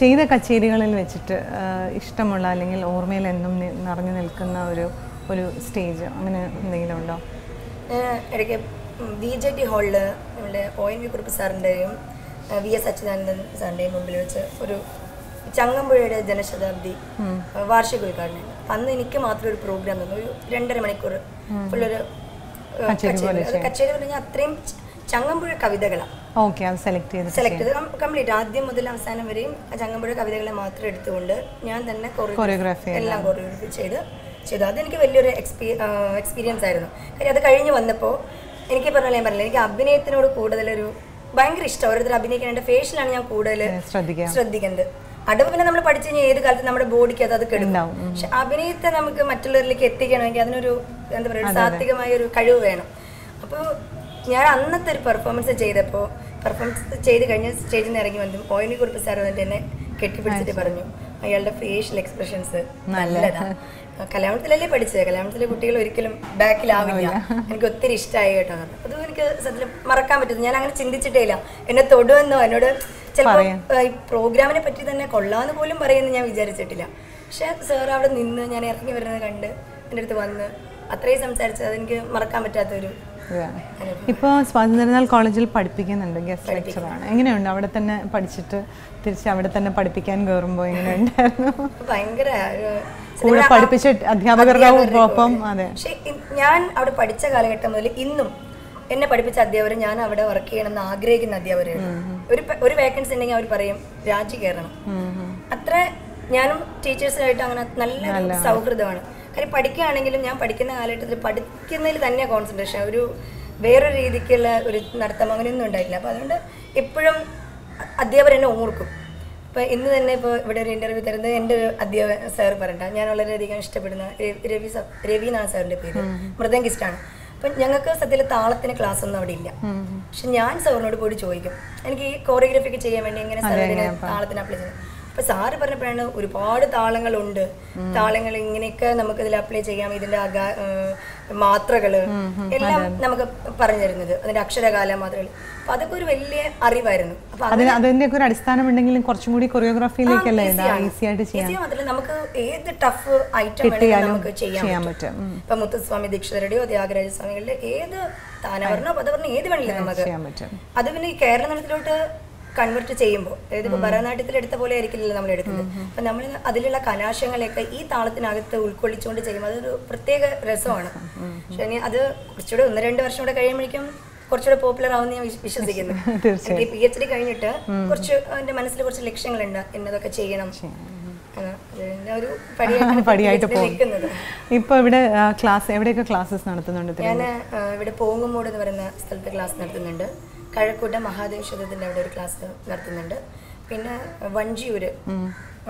ചെയ്ത കച്ചേരികളിൽ വെച്ചിട്ട് ആ, ഇഷ്ടമുള്ള അല്ലെങ്കിൽ ഓർമ്മയിൽ എന്നും നി- നിറഞ്ഞു നിൽക്കുന്ന ഒരു ഒരു സ്റ്റേജ് അങ്ങനെ എന്തെങ്കിലും ഉണ്ടോ ഏഹ് ഇടയ്ക്ക് വി ജെ ടി ഹാളിൽ നമ്മുടെ ഒ എൻ വി കുറുപ്പ് സാറിൻ്റെയും വി എസ് അച്യുതാനന്ദൻ സാറിൻ്റെയും മുമ്പിൽ വെച്ച് ഒരു ചങ്ങമ്പുഴയുടെ ജനശതാബ്ദി ഏഹ് വാർഷിക ഉദ്ഘാടനം അപ്പം അന്ന് എനിക്ക് മാത്രം ഒരു പ്രോഗ്രാം തന്നു ഒരു രണ്ടര മണിക്കൂർ ഫുള്ളൊരു ഏഹ് കച്ചേരി പോലെ കച്ചേരി അത് കച്ചേരി പറഞ്ഞാൽ അത്രയും ച- ചങ്ങമ്പുഴ കവിതകളാണ് ഓക്കെ അത് സെലക്ട് ചെയ്ത് സെലക്ട് ചെയ്ത് കംപ്ലീറ്റ് ആദ്യം മുതൽ അവസാനം വരെയും ആ ചങ്ങമ്പുഴ കവിതകളെ മാത്രം എടുത്തുകൊണ്ട് ഞാൻ തന്നെ choreography കൊറിയോഗ്രാഫി എല്ലാം കൊറിയോഗ്രാഫി ചെയ്ത് ചെയ്തു അതെനിക്ക് വലിയൊരു എക്സ്പീ എക്സ്പീരിയൻസ് ആയിരുന്നു കാര്യം അത് കഴിഞ്ഞ് വന്നപ്പോൾ എനിക്ക് പറഞ്ഞ ഞാൻ പറഞ്ഞില്ല എനിക്ക് അഭിനയത്തിനോട് കൂടുതലൊരു ഭയങ്കര ഇഷ്ടം ഓരോരുത്തർ അഭിനയിക്കാൻ എൻ്റെ ഫേഷ്യലാണ് ഞാൻ കൂടുതൽ ശ്രദ്ധിക്കാം ശ്രദ്ധിക്കുന്നത് അടവ് പിന്നെ നമ്മൾ പഠിച്ചു കഴിഞ്ഞാൽ ഏത് കാലത്ത് നമ്മുടെ ബോഡിക്ക് അത് അത് കെടുക്കും ഉണ്ടാവും, ഉം. പക്ഷെ അഭിനയത്തെ നമുക്ക് മറ്റുള്ളവരിലേക്ക് എത്തിക്കണമെങ്കിൽ അതിനൊരു എന്താ പറയുക ഒരു സാത്വികമായ ഒരു കഴിവ് വേണം അപ്പോൾ ഞാൻ അന്നത്തെ ഒരു പെർഫോമൻസ് ചെയ്തപ്പോൾ പെർഫോമൻസ് ചെയ്ത് കഴിഞ്ഞ് സ്റ്റേജിൽ നിന്ന് ഇറങ്ങി വന്നു ഓയിനി കുറിപ്പ് സാർ വന്നിട്ട് എന്നെ കെട്ടിപ്പിടിച്ചിട്ട് പറഞ്ഞു അയാളുടെ ഫേഷ്യൽ എക്സ്പ്രഷൻസ് നല്ലതാണ് കലാമണത്തിലല്ലേ പഠിച്ചത് കലാമണത്തിലെ കുട്ടികൾ ഒരിക്കലും ബാക്കിലാവില്ല എനിക്ക് ഒത്തിരി ഇഷ്ടമായി കേട്ടോ എന്ന് പറഞ്ഞു. അതും എനിക്ക് സത്യത്തിൽ മറക്കാൻ പറ്റുന്നു ഞാൻ അങ്ങനെ ചിന്തിച്ചിട്ടേ ഇല്ല എന്നെ തൊടുമെന്നോ എന്നോട് ചിലപ്പോൾ പറയാം. ഈ പ്രോഗ്രാമിനെ പറ്റി തന്നെ കൊള്ളാന്ന് പോലും പറയുമെന്ന് ഞാൻ വിചാരിച്ചിട്ടില്ല പക്ഷെ സാർ അവിടെ നിന്ന് ഞാൻ ഇറങ്ങി വരുന്നത് കണ്ട് എൻ്റെ അടുത്ത് വന്ന് അത്രയും സംസാരിച്ചത് അതെനിക്ക് മറക്കാൻ പറ്റാത്തൊരു അനുഭവം ഇപ്പോൾ സ്വാതന്ത്ര്യനാൾ കോളേജിൽ പഠിപ്പിക്കുന്നുണ്ട് ഗസ്റ്റ് ലെക്ചറാണ് എങ്ങനെയുണ്ട് അവിടെ തന്നെ പഠിച്ചിട്ട് തിരിച്ച് അവിടെ തന്നെ പഠിപ്പിക്കാൻ കയറുമ്പോൾ എങ്ങനെയുണ്ടായിരുന്നു ഭയങ്കര ഒരു കൂടെ സിനിമ- പഠിപ്പിച്ച അധ്യാപകരുടെ ഒപ്പം അതെ പക്ഷെ ഇ- ഞാൻ അവിടെ പഠിച്ച കാലഘട്ടം മുതൽ ഇന്നും എന്നെ പഠിപ്പിച്ച അധ്യാപകർ ഞാൻ അവിടെ വർക്ക് ചെയ്യണമെന്ന് ആഗ്രഹിക്കുന്ന അധ്യാപകരാണ് ഒരു പ- ഒരു വേക്കൻസി ഉണ്ടെങ്കിൽ അവർ പറയും രാജി കയറണം അത്ര ഞാനും ടീച്ചേഴ്സുമായിട്ട് അങ്ങനെ നല്ല സൗഹൃദമാണ് കാര്യം പഠിക്കുകയാണെങ്കിലും ഞാൻ പഠിക്കുന്ന കാലഘട്ടത്തിൽ പഠിക്കുന്നതിൽ തന്നെ കോൺസെൻട്രേഷൻ ഒരു വേറൊരു രീതിക്കുള്ള ഒരു നടത്തം അങ്ങനെയൊന്നും ഉണ്ടായില്ല അപ്പോൾ അതുകൊണ്ട് എപ്പോഴും അധ്യാപകർ എന്നെ ഓർക്കും ഇപ്പോൾ ഇന്ന് തന്നെ ഇപ്പോൾ ഇവിടെ ഒരു ഇൻ്റർവ്യൂ തരുന്നത് എൻ്റെ ഒരു അധ്യാപകൻ സാർ പറഞ്ഞിട്ട് ഞാൻ വളരെയധികം ഇഷ്ടപ്പെടുന്ന ര- രവി സ- രവി എന്നാണ് സാറിൻ്റെ പേര് മൃദംഗിസ്റ്റാണ് അപ്പം ഞങ്ങൾക്ക് സത്യത്തിൽ താളത്തിന് ക്ലാസ് ഒന്നും അവിടെ ഇല്ല പക്ഷെ ഞാൻ സാറിനോട് പോയി ചോദിക്കും എനിക്ക് ഈ കോറിയോഗ്രാഫി ഒക്കെ ചെയ്യാൻ വേണ്ടി എങ്ങനെ സാർ ഇതിനെ താളത്തിന് അപ്ലൈ ചെയ്യുന്നത് അപ്പൊ സാറ് പറഞ്ഞപ്പോഴാണ് ഒരുപാട് താളങ്ങളുണ്ട് താളങ്ങൾ ഇങ്ങനെയൊക്കെ നമുക്ക് ഇതിൽ അപ്ലൈ ചെയ്യാം ഇതിന്റെ അക ഏഹ് മാത്രകള് എല്ലാം നമുക്ക് പറഞ്ഞു തരുന്നത് അതിന്റെ അക്ഷരകാല മാത്രകൾ അപ്പൊ അതൊക്കെ ഒരു വലിയ അറിവായിരുന്നു അപ്പൊ അതിന് അതിൻ്റെയൊക്കെ ഒരു അടിസ്ഥാനം ഉണ്ടെങ്കിലും കുറച്ചും കൂടി കൊറിയോഗ്രാഫിയിലേക്കല്ലേ easy ആണ്. ഈസി ആയിട്ട് ചെയ്യാം easy മാത്രമല്ല നമുക്ക് ഏത് ടഫ് ഐറ്റം വേണമെങ്കിലും കിട്ടിയാലും നമുക്ക് ചെയ്യാൻ ചെയ്യാൻ പറ്റും പറ്റും ഉം. ഇപ്പൊ മുത്തുസ്വാമി ദീക്ഷിതരുടെയോ ത്യാഗരാജ സ്വാമികളുടെ ഏത് താനവർണ്ണോ പദവർണ്ണോ ഏത് വേണമെങ്കിലും നമുക്ക് ചെയ്യാൻ പറ്റും അത് പിന്നെ ഈ കേരള നടത്തിലോട്ട് കൺവെർട്ട് ചെയ്യുമ്പോൾ അതായത് ഇപ്പോൾ ഭരതനാട്യത്തിൽ എടുത്ത പോലെ ആയിരിക്കില്ലല്ലോ നമ്മൾ എടുക്കുന്നത് അപ്പം നമ്മൾ അതിലുള്ള കലാശങ്ങളെയൊക്കെ ഈ താളത്തിനകത്ത് ഉൾക്കൊള്ളിച്ചുകൊണ്ട് ചെയ്യുമ്പോൾ അതൊരു പ്രത്യേക രസമാണ് പക്ഷേ ഇനി അത് കുറച്ചുകൂടെ ഒന്ന് രണ്ട് വർഷം കൂടെ കഴിയുമ്പോഴേക്കും കുറച്ചുകൂടെ പോപ്പുലർ ആവുമെന്ന് ഞാൻ വിശ്വ- വിശ്വസിക്കുന്നു എനിക്ക് പി എച്ച് ഡി കഴിഞ്ഞിട്ട് കുറച്ച് എൻ്റെ മനസ്സിൽ കുറച്ച് ലക്ഷ്യങ്ങളുണ്ട് എന്നതൊക്കെ ചെയ്യണം എന്ന്. അതിന്റെ ഒരു പടിയായിട്ടാണ് ഇപ്പൊ പടിയായിട്ട് PhD നിൽക്കുന്നത് ഇപ്പോൾ ഇവിടെ ക്ലാസ് എവിടെയൊക്കെ ക്ലാസ്സസ് നടത്തുന്നുണ്ട് ഇതിന്? ഞാൻ ഇവിടെ പോങ്ങുമൂട് എന്ന് പറയുന്ന സ്ഥലത്ത് ക്ലാസ് നടത്തുന്നുണ്ട് കഴക്കൂട്ട മഹാദേവ ക്ഷേത്രത്തിൻ്റെ അവിടെ ഒരു ക്ലാസ് നടത്തുന്നുണ്ട് പിന്നെ വഞ്ചിയൂര് ഉം,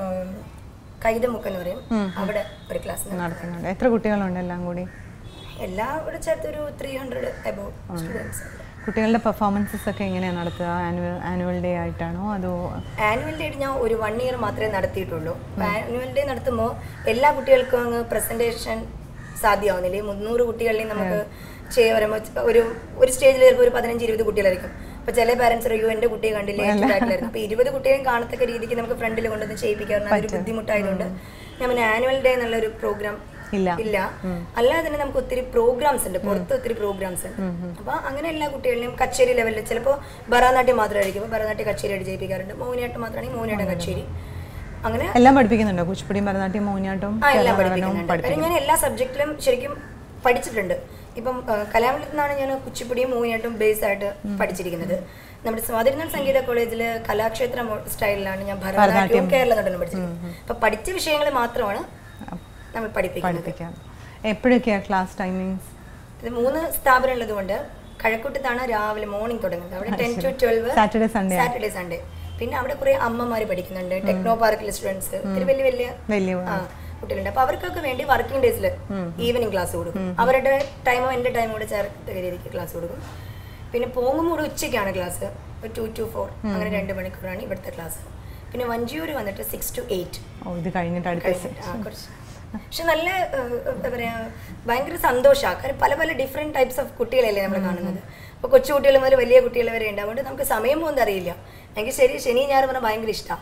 കൈതമുക്ക് എന്ന് പറയും അവിടെ ഒരു ക്ലാസ് നടത്തും നടത്തുന്നുണ്ട് എത്ര കുട്ടികളുണ്ട് എല്ലാം കൂടി എല്ലാം കൂടെ ചേർത്ത് ഒരു ത്രീ ഹൺഡ്രഡ് എബോ സ്റ്റുഡൻസ് ഉണ്ട് കുട്ടികളുടെ പെർഫോമൻസസ് ഒക്കെ എങ്ങനെയാണ് നടത്തുക ആനുവൽ ആനുവൽ ഡേ ആയിട്ടാണോ അതോ ആനുവൽ ഡേ ഞാൻ ഒരു വൺ ഇയർ മാത്രമേ നടത്തിയിട്ടുള്ളൂ ആനുവൽ ഡേ നടത്തുമ്പോൾ എല്ലാ കുട്ടികൾക്കും അങ്ങ് പ്രസന്റേഷൻ സാധ്യമാവുന്നില്ല ഈ മുന്നൂറ് കുട്ടികളിലും നമുക്ക് ചെയ്യാൻ വരുമ്പോൾ ഒരു ഒരു സ്റ്റേജിൽ വരുമ്പോൾ ഒരു പതിനഞ്ച് ഇരുപത് കുട്ടികളായിരിക്കും അപ്പൊ ചില പാരന്റ്സ് പറയും എന്റെ കുട്ടിയെ കണ്ടില്ലേ ഏറ്റവും ബാക്കിലായിരുന്നു അപ്പൊ ഇരുപത് കുട്ടികളെയും കാണത്തക്ക രീതിക്ക് നമുക്ക് ഫ്രണ്ടിൽ കൊണ്ടുവന്ന് ചെയ്യിപ്പിക്കാറുണ്ട് അതൊരു ബുദ്ധിമുട്ടായതുകൊണ്ട് ഞാൻ പിന്നെ ആനുവൽ ഡേ എന്നുള്ള ഒരു പ്രോഗ്രാം ഇല്ല ഇല്ല അല്ലാതെ തന്നെ നമുക്ക് ഒത്തിരി പ്രോഗ്രാംസ് ഉണ്ട് പുറത്ത് ഒത്തിരി പ്രോഗ്രാംസ് ഉണ്ട് അപ്പൊ അങ്ങനെ എല്ലാ കുട്ടികളിലും കച്ചേരി ലെവലിൽ ചിലപ്പോൾ ഭരതനാട്യം മാത്രമായിരിക്കും അപ്പോൾ ഭരതനാട്യം കച്ചേരിയായിട്ട് ജയിപ്പിക്കാറുണ്ട് മോഹിനിയാട്ടം മാത്രമാണെങ്കിൽ മോഹിനിയാട്ടം കച്ചേരി അങ്ങനെ എല്ലാം പഠിപ്പിക്കുന്നുണ്ടോ കുച്ചിപ്പുടിയും ഭരതനാട്യം മോഹിനിയാട്ടവും ആ എല്ലാം കലാകാരനും പഠിപ്പിക്കുന്നുണ്ട് കാര്യം ഞാൻ എല്ലാ സബ്ജക്റ്റിലും ശരിക്കും പഠിച്ചിട്ടുണ്ട് ഇപ്പം ആ, കലാമണ്ഡലത്തിൽ നിന്നാണ് ഞാൻ കുച്ചിപ്പുടിയും മോഹിനിയാട്ടും ബേസ് ആയിട്ട് പഠിച്ചിരിക്കുന്നത് നമ്മുടെ സ്വാതിരുന്നാൾ സംഗീത കോളേജിൽ കലാക്ഷേത്ര മോ- സ്റ്റൈലിലാണ് ഞാൻ ഭരതനാട്യവും കേരള നടനം പഠിച്ചിരിക്കുന്നത് അപ്പൊ പഠിച്ച വിഷയങ്ങൾ മാത്രമാണ് നമ്മൾ പഠിപ്പിക്കുന്നത് പഠിപ്പിക്കാം എപ്പോഴൊക്കെയാണ് ക്ലാസ് ടൈമിങ്സ് ഇത് മൂന്ന് സ്ഥാപനം ഉള്ളതുകൊണ്ട് കഴക്കൂട്ടത്താണ് രാവിലെ മോർണിംഗ് തുടങ്ങുന്നത് അവിടെ ten to twelve Saturday Sunday Saturday Sunday പിന്നെ അവിടെ കുറെ അമ്മമാര് പഠിക്കുന്നുണ്ട് ടെക്നോ പാർക്കിലെ സ്റ്റുഡൻസ് ഒത്തിരി വലിയ വലിയ വലിയ ആ, കുട്ടികളുണ്ട് അപ്പൊ അവർക്കൊക്കെ വേണ്ടി വർക്കിംഗ് ഡേയ്സിൽ ഈവനിങ് ക്ലാസ് കൊടുക്കും അവരുടെ ടൈമോ എന്റെ ടൈമോ കൂടെ ചേർത്ത രീതിക്ക് ക്ലാസ് കൊടുക്കും പിന്നെ പോങ്ങുമൂട് ഉച്ചയ്ക്കാണ് ക്ലാസ് ഒരു ടു ടു ഫോർ അങ്ങനെ രണ്ട് മണിക്കൂറാണ് ഇവിടുത്തെ ക്ലാസ് പിന്നെ വഞ്ചിയൂർ വന്നിട്ട് സിക്സ് ടു എയ്റ്റ് ഓ ഇത് കഴിഞ്ഞിട്ട് അടുത്ത കഴിഞ്ഞിട്ട് ആ, കുറച്ച് പക്ഷെ നല്ല ഏഹ്, എന്താ പറയാ ഭയങ്കര സന്തോഷമാണ് കാരണം പല പല ഡിഫറെന്റ് ടൈപ്സ് ഓഫ് കുട്ടികളല്ലേ നമ്മൾ കാണുന്നത് അപ്പോൾ കൊച്ചു കുട്ടികൾ മുതൽ വലിയ കുട്ടികൾ വരെ ഉണ്ട് അതുകൊണ്ട് നമുക്ക് സമയം പോകുന്നത് അറിയില്ല എനിക്ക് ശരി ശനി ഞായർ പറഞ്ഞാൽ ഭയങ്കര ഇഷ്ടമാണ്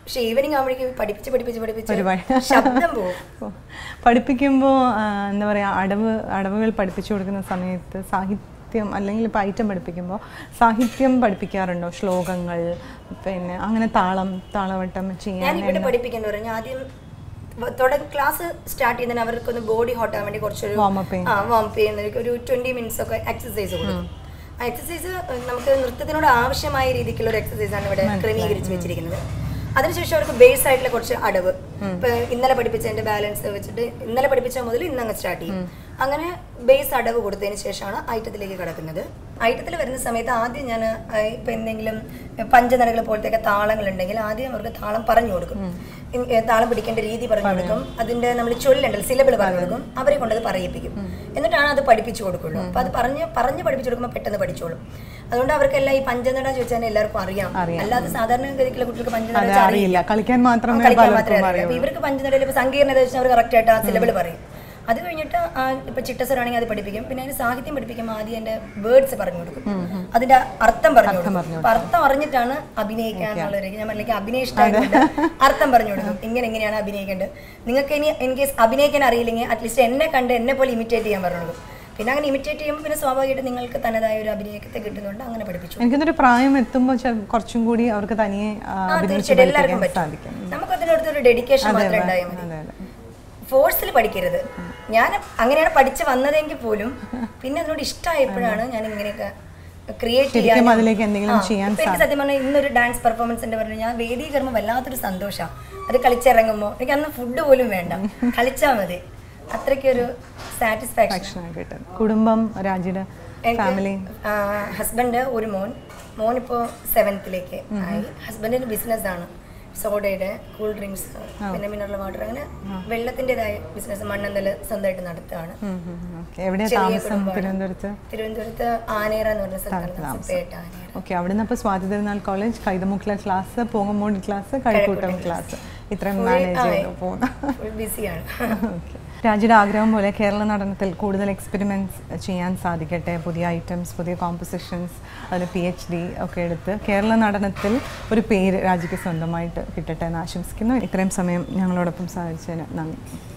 പക്ഷെ ഈവനിങ് ആകുമ്പോഴേക്കും പഠിപ്പിച്ച് പഠിപ്പിച്ച് പഠിപ്പിച്ച് ഒരുപാട്. ശബ്ദം പോകും പഠിപ്പിക്കുമ്പോൾ എന്താ പറയുക അടവ് അടവുകൾ പഠിപ്പിച്ചു കൊടുക്കുന്ന സമയത്ത് സാഹിത്യം അല്ലെങ്കിൽ ഇപ്പോൾ ഐറ്റം പഠിപ്പിക്കുമ്പോൾ സാഹിത്യം പഠിപ്പിക്കാറുണ്ടോ ശ്ലോകങ്ങൾ പിന്നെ അങ്ങനെ താളം താളവട്ടം ഞാൻ ചെയ്യാൻ ഇവിടെ പഠിപ്പിക്കുന്നു പറഞ്ഞു ആദ്യം തുടങ്ങി ക്ലാസ് സ്റ്റാർട്ട് ചെയ്യുന്നതിന് അവർക്കൊന്ന് ബോഡി ഹോട്ട് ആവാൻ വേണ്ടി കുറച്ചൊരു Warm up ചെയ്യും. ആ വാം ചെയ്യുന്ന ഒരു ട്വന്റി മിനിറ്റ്സ് ഒക്കെ എക്സസൈസ് കൊടുക്കും ആ എക്സസൈസ് നമുക്ക് നൃത്തത്തിനോട് ആവശ്യമായ രീതിക്കുള്ള ഒരു എക്സസൈസ് ആണ് ഇവിടെ ക്രമീകരിച്ച് വെച്ചിരിക്കുന്നത് അതിനുശേഷം അവർക്ക് ബേസ് ആയിട്ടുള്ള കുറച്ച് അടവ് ഇപ്പൊ ഇന്നലെ പഠിപ്പിച്ചതിന്റെ ബാലൻസ് വെച്ചിട്ട് ഇന്നലെ പഠിപ്പിച്ച മുതൽ ഇന്ന് അങ്ങ് സ്റ്റാർട്ട് ചെയ്യും അങ്ങനെ ബേസ് അടവ് കൊടുത്തതിന് ശേഷമാണ് ഐറ്റത്തിലേക്ക് കിടക്കുന്നത് ഐറ്റത്തിൽ വരുന്ന സമയത്ത് ആദ്യം ഞാൻ ഇപ്പൊ എന്തെങ്കിലും പഞ്ചനടകൾ പോലത്തെയൊക്കെ താളങ്ങൾ ഉണ്ടെങ്കിൽ ആദ്യം അവർക്ക് താളം പറഞ്ഞു കൊടുക്കും ഇൻ- ഏ, താളം പിടിക്കേണ്ട രീതി പറഞ്ഞു കൊടുക്കും അതിന്റെ നമ്മൾ ചൊല്ലുണ്ടല്ലോ സിലബിൾ പറഞ്ഞു കൊടുക്കും അവരെ കൊണ്ടത് പറയിപ്പിക്കും എന്നിട്ടാണ് അത് പഠിപ്പിച്ചു കൊടുക്കുള്ളൂ അപ്പൊ അത് പറഞ്ഞ് പറഞ്ഞ് പഠിപ്പിച്ചു കൊടുക്കുമ്പോൾ പെട്ടെന്ന് പഠിച്ചോളും അതുകൊണ്ട് അവർക്കെല്ലാം ഈ പഞ്ചനട ചോദിച്ചാൽ എല്ലാവർക്കും അറിയാം അല്ലാതെ സാധാരണ ഗതിക്കുള്ള കുട്ടികൾക്ക് പഞ്ചനട അത് വെച്ചാൽ അറിയില്ല കളിക്കാൻ മാത്രമേ കളിക്കാൻ മാത്രമേ പലർക്കും അറിയൂ അപ്പൊ ഇവർക്ക് പഞ്ചനടയിൽ ഇപ്പൊ സങ്കീർണത വെച്ചാൽ അവർ കറക്റ്റ് ആയിട്ട് ആ സിലബിൾ പറയും അത് കഴിഞ്ഞിട്ട് ആ ഇപ്പൊ ചിട്ടസറാണെങ്കിൽ അത് പഠിപ്പിക്കും പിന്നെ അതിന് സാഹിത്യം പഠിപ്പിക്കുമ്പോൾ ആദ്യം അതിന്റെ വേർഡ്സ് പറഞ്ഞു കൊടുക്കും അതിന്റെ അർത്ഥം പറഞ്ഞു കൊടുക്കും അപ്പൊ അർത്ഥം അറിഞ്ഞിട്ടാണ് അഭിനയിക്കാന്നുള്ളവരെ ഞാൻ പറഞ്ഞില്ല അഭിനയ ഇഷ്ടമായതുകൊണ്ട് അർത്ഥം പറഞ്ഞു കൊടുക്കും ഇങ്ങനെ എങ്ങനെയാണ് അഭിനയിക്കേണ്ടത് നിങ്ങൾക്ക് ഇനി ഇൻ കേസ് അഭിനയിക്കാൻ അറിയില്ലെങ്കിൽ അറ്റ്ലീസ്റ്റ് എന്നെ കണ്ട് എന്നെ പോലെ ഇമിറ്റേറ്റ് ചെയ്യാൻ പറഞ്ഞു കൊടുക്കും പിന്നെ അങ്ങനെ ഇമിറ്റേറ്റ് ചെയ്യുമ്പോൾ പിന്നെ സ്വാഭാവികമായിട്ട് നിങ്ങൾക്ക് തനതായ ഒരു അഭിനയത്തെ കിട്ടുന്നുണ്ട് അങ്ങനെ പഠിപ്പിച്ചു എനിക്കൊന്നൊരു പ്രായം എത്തുമ്പോൾ കുറച്ചും കൂടി അവർക്ക് തനിയെ ആ, ആ, അഭിനയിച്ച് തീർച്ചയായിട്ടും എല്ലാവർക്കും പഠിപ്പിക്കാൻ പറ്റും സാധിക്കും നമുക്ക് അതിനടുത്തൊരു ഡെഡിക്കേഷൻ മാത്രം ഉണ്ടായാൽ മതി അതെ അതെ ഫോഴ്സിൽ പഠിക്കരുത് ഞാൻ അങ്ങനെയാണ് പഠിച്ചു വന്നതെങ്കിൽ പോലും പിന്നെ അതിനോട് ഇഷ്ടമായപ്പോഴാണ് ഞാൻ ഇങ്ങനെയൊക്കെ ക്രിയേറ്റ് ശരിക്കും അതിലേക്ക് എന്തെങ്കിലും ചെയ്യാൻ എനിക്ക് സത്യം പറഞ്ഞാൽ ഇന്നൊരു ഡാൻസ് പെർഫോമൻസിന്റെ പറഞ്ഞു ഞാൻ വേദി കയറുമ്പോൾ വല്ലാത്തൊരു സന്തോഷമാണ് അത് കളിച്ചിറങ്ങുമ്പോൾ എനിക്ക് അന്ന് ഫുഡ് പോലും വേണ്ട കളിച്ചാൽ മതി അത്രയ്ക്കൊരു സാറ്റിസ്ഫാക്ഷൻ ഭക്ഷണം കിട്ടും കുടുംബം രാജിയുടെ ഫാമിലി ഹസ്ബൻഡ് ഒരു മോൻ മോൻ ഇപ്പോൾ സെവൻത്തിലേക്ക് ആയി ഹസ്ബൻഡിന് ബിസിനസ് ആണ് സോഡയുടെ കൂൾ ഡ്രിങ്ക്സ് പിന്നെ മിനറൽ വാട്ടർ അങ്ങനെ വെള്ളത്തിൻ്റെതായ ബിസിനസ് മണ്ണന്തൽ സ്വന്തമായിട്ട് നടത്തുകയാണ് എവിടെയാ ചെറിയ താമസം കുടുംബമാണ്. തിരുവനന്തപുരത്ത് തിരുവനന്തപുരത്ത് ആനേറ എന്ന് പറഞ്ഞ സ്ഥലത്താണ് സുപ്പേട്ട ആനേറ ഓക്കെ അവിടുന്ന് അപ്പോൾ സ്വാതി തിരുനാൾ കോളേജ് കൈതമുക്കിലെ class Poongamoodi class Kazhakkoottam class ഇത്രയും മാനേജ് ചെയ്ത് പോകുന്നു ഫുൾ ബിസിയാണ് Okay. രാജിയുടെ ആഗ്രഹം പോലെ കേരള നടനത്തിൽ കൂടുതൽ എക്സ്പെരിമെൻറ്റ്സ് ചെയ്യാൻ സാധിക്കട്ടെ പുതിയ ഐറ്റംസ് പുതിയ കോമ്പോസിഷൻസ് അതിൽ പി എച്ച് ഡി ഒക്കെ എടുത്ത് കേരള നടനത്തിൽ ഒരു പേര് രാജിക്ക് സ്വന്തമായിട്ട് കിട്ടട്ടെ എന്ന് ആശംസിക്കുന്നു ഇത്രയും സമയം ഞങ്ങളോടൊപ്പം സഹായിച്ചതിന് നന്ദി